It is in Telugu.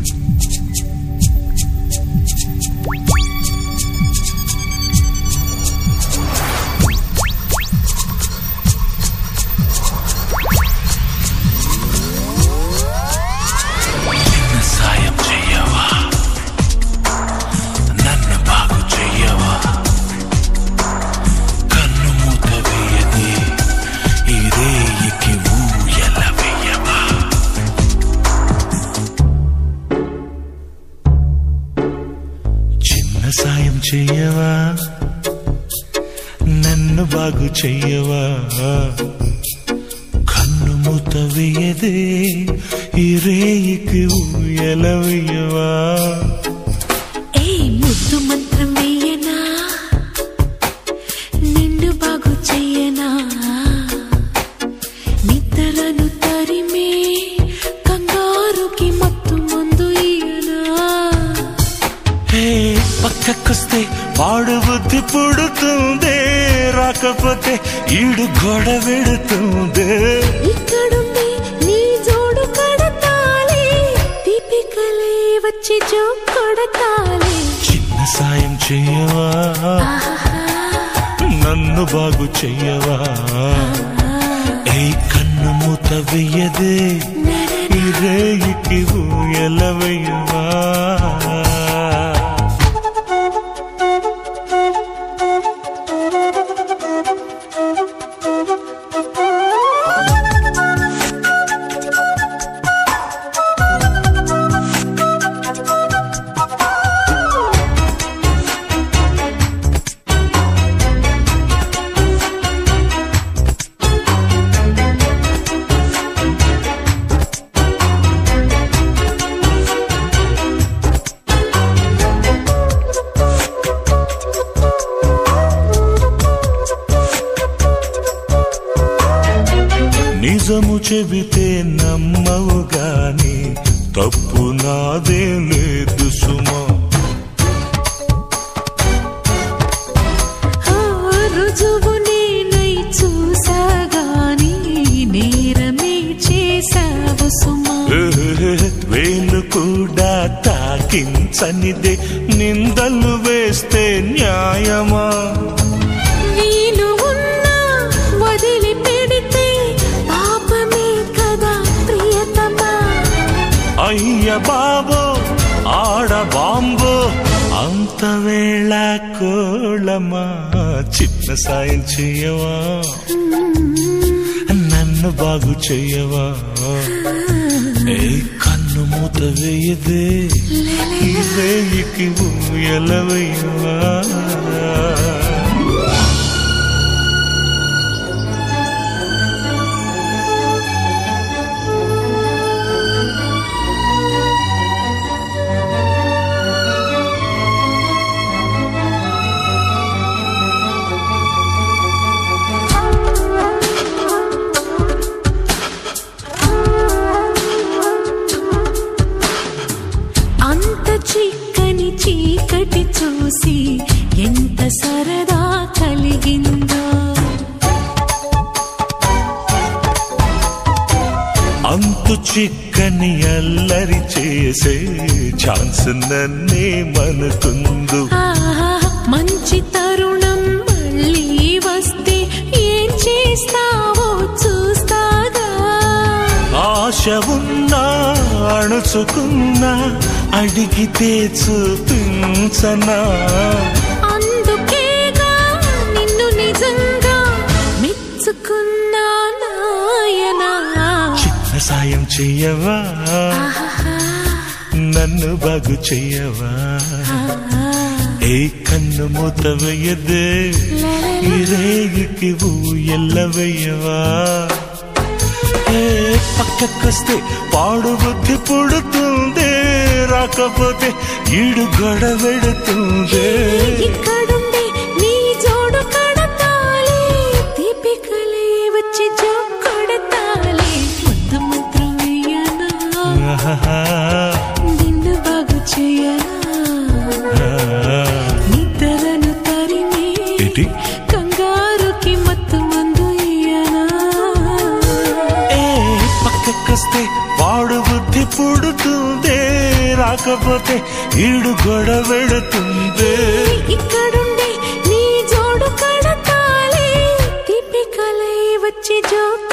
చిన్న సాయం చెయ్యవా నన్ను బాగు చెయ్యవా కన్ను మూత వేయదే ఇదే ఇకి ఊయల వేయవా చిన్న సాయం చెయ్యవా నన్ను బాగు చెయ్యవా కన్ను మూత వేయదే ఈ రేయికి ఊయల వేయవా ఏ ముద్దు మంత్రం వేయనా నిండు బాగు చెయ్యనా నిద్రను తరిమే కంగారుకి మత్తు మందు ఇయ్యనా హే పక్కకొస్తే వాడు బుద్ధి పుడుతుందే రాకపోతే ఈడు గొడ పెడుతుందే ఇక్కడుంది నీ జోడు కడతాలే దీపికలే వచ్చి జో కొడతాలే చిన్న సాయం చెయ్యవా నన్ను బాగు చెయ్యవా ఏ కన్ను మూత వెయ్యదే ఈ రేయికి ఊయల వెయ్యవా నిజము చెబితే నమ్మవు గాని తప్పు నాదే లేదు సుమా ఆ రుజువు నేనై చూసాగాని నేరమే చేసావు సుమా వేలు కూడా తాకించనిదే నిందలు వేస్తే న్యాయమా నేను ఉన్నా వదిలి పెడితే పాపమే కదా ప్రియతమా అయ్య బాబో ఆడ బాంబో అంత వేళ కోళమా చిన్న సాయం చెయ్యవా నన్ను బాగు చెయ్యవా ఏ కన్ను మూత వేయదే ఈ రేయికి ఊయల వేయవా అంత చిక్కని చీకటి చూసి ఎంత సరదా కలిగిందో అంతు చిక్కని అల్లరి చేసే ఛాన్స్ నన్నే మనకుందు ఆహా, మంచి తరుణం మళ్ళీ వస్తే ఏం చేస్తావో చూస్తాగా ఆశ ఉన్నా అణుచుకున్నా అడిగితే చూపించనా అందుకేగా నిన్ను నిజంగా మెచ్చుకున్నా నాయనా చిన్న సాయం చెయ్యవా నన్ను బాగు చెయ్యవా ఏ కన్ను మూత వేయదే ఈ రేగికి ఊయల్ల వేయవా ఏ పక్కకొస్తే పాడు బుద్ధి పుడుతుందే రాకపోతే ఈడు గొడవెడుతుందే ఇక్కడుండే నీ జోడు కడతాలే దీపికలే వచ్చి జో కొడతాలే ముద్దు ముద్దు వేయనా ఆహాహా. నిన్ను బాగు చేయనా నిద్రను తరిమే ఏంటి కంగారుకి మత్తు మందు ఇయ్యనా ఏ పక్కకొస్తే వాడు బుద్ధి పుడుతుందే కాకపోతే ఈడు గొడవెడుతుంది ఇక్కడుండే నీ జోడు కడతాలే తిప్పి కలై వచ్చి జోక్